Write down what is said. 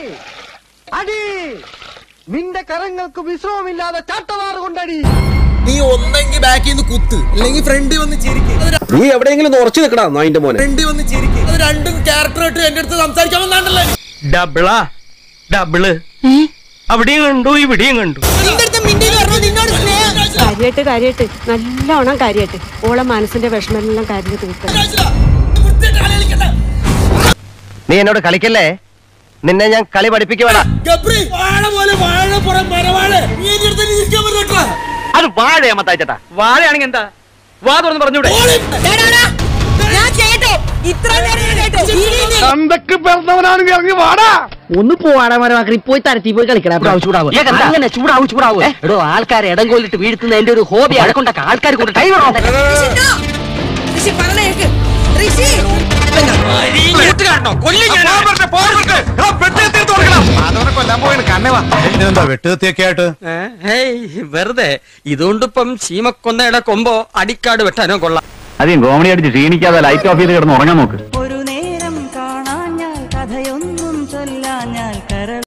അടി നിന്റെ കരങ്ങൾക്ക് വിശ്രമമില്ലാതെ ചാട്ടവാറ് കൊണ്ടടി നീ ഒന്നെങ്കിൽ ബാക്കിൽ നിന്ന് കുത്ത് അല്ലെങ്കിൽ ഫ്രണ്ടിൽ വന്ന് ചിരിക്കും നീ എവിടെയെങ്കിലും ഉറച്ചു നിൽക്കടാ നായിന്റെ മോനെ ഫ്രണ്ടിൽ വന്ന് ചിരിക്കും അത് രണ്ടും ക്യാരക്ടറായിട്ട് എന്റെ അടുത്ത് സംസാരിക്കാൻ വന്നാണ്ടല്ലോ ഡബിളാ ഡബിള് അവിടെയും കണ്ടു ഇവിടെയും കണ്ടു നിന്റെ അടുത്ത് മിണ്ടിയിൽ പറഞ്ഞു നിന്നോട് സ്നേഹം കാര്യമായിട്ട് കാര്യമായിട്ട് നല്ലോണം കാര്യമായിട്ട് ഓളെ മനസ്സിന്റെ വിഷമെല്ലാം കാര്യം തീർക്കണം വൃത്തിയായിട്ട് കളി കളിക്കണ്ട. നീ എന്നോട് കളിക്കല്ലേ നിന്നെ ഞാൻ കളി പഠിപ്പിക്കുവാടാ ഗബ്രി, വാഴ പോലെ വാഴ പുറം മരവാഴ നീ എന്റെ അടുത്ത് ഇരിക്കാൻ പറ്റോ അത് വാഴയാ മത്തായിച്ചേട്ടാ വാഴയാണെങ്കിൽ എന്താ വാ തുറന്ന് പറഞ്ഞൂടെ ഞാൻ കേട്ടോ ഇത്ര നേരം ഞാൻ കേട്ടോ ഇനി നീ എന്തൊക്കെ പിറന്നവനാണെങ്കിൽ ഇറങ്ങി വാടാ ഒന്ന് പോവാടാ മരമാക്കി പോയി തരത്തി പോയി കളിക്കടാ ചൂടാവും അങ്ങനെ ചൂടാവും ചൂടാവും എടോ ആൾക്കാരെ ഇടം കൊല്ലിട്ട് വീഴ്ത്തുന്ന എന്റെ ഒരു ഹോബി അഴക്കൊണ്ടൊക്കെ ആൾക്കാർ കൊണ്ട് ടൈം ഋഷി, no. ഋഷി പറഞ്ഞ കേക്ക് ഋഷി എന്താ വെട്ടുകത്തിയൊക്കെ ആയിട്ട് വെറുതെ ഇതുകൊണ്ടിപ്പം ചീമക്കൊന്നയുടെ കൊമ്പോ അടിക്കാട് വെട്ടാനോ കൊള്ളാം അധികം കോമഡി അടിച്ച് ക്ഷീണിക്കാതെ ലൈറ്റ് ഓഫ് ചെയ്ത് കിടന്ന് ഉറങ്ങാൻ നോക്ക്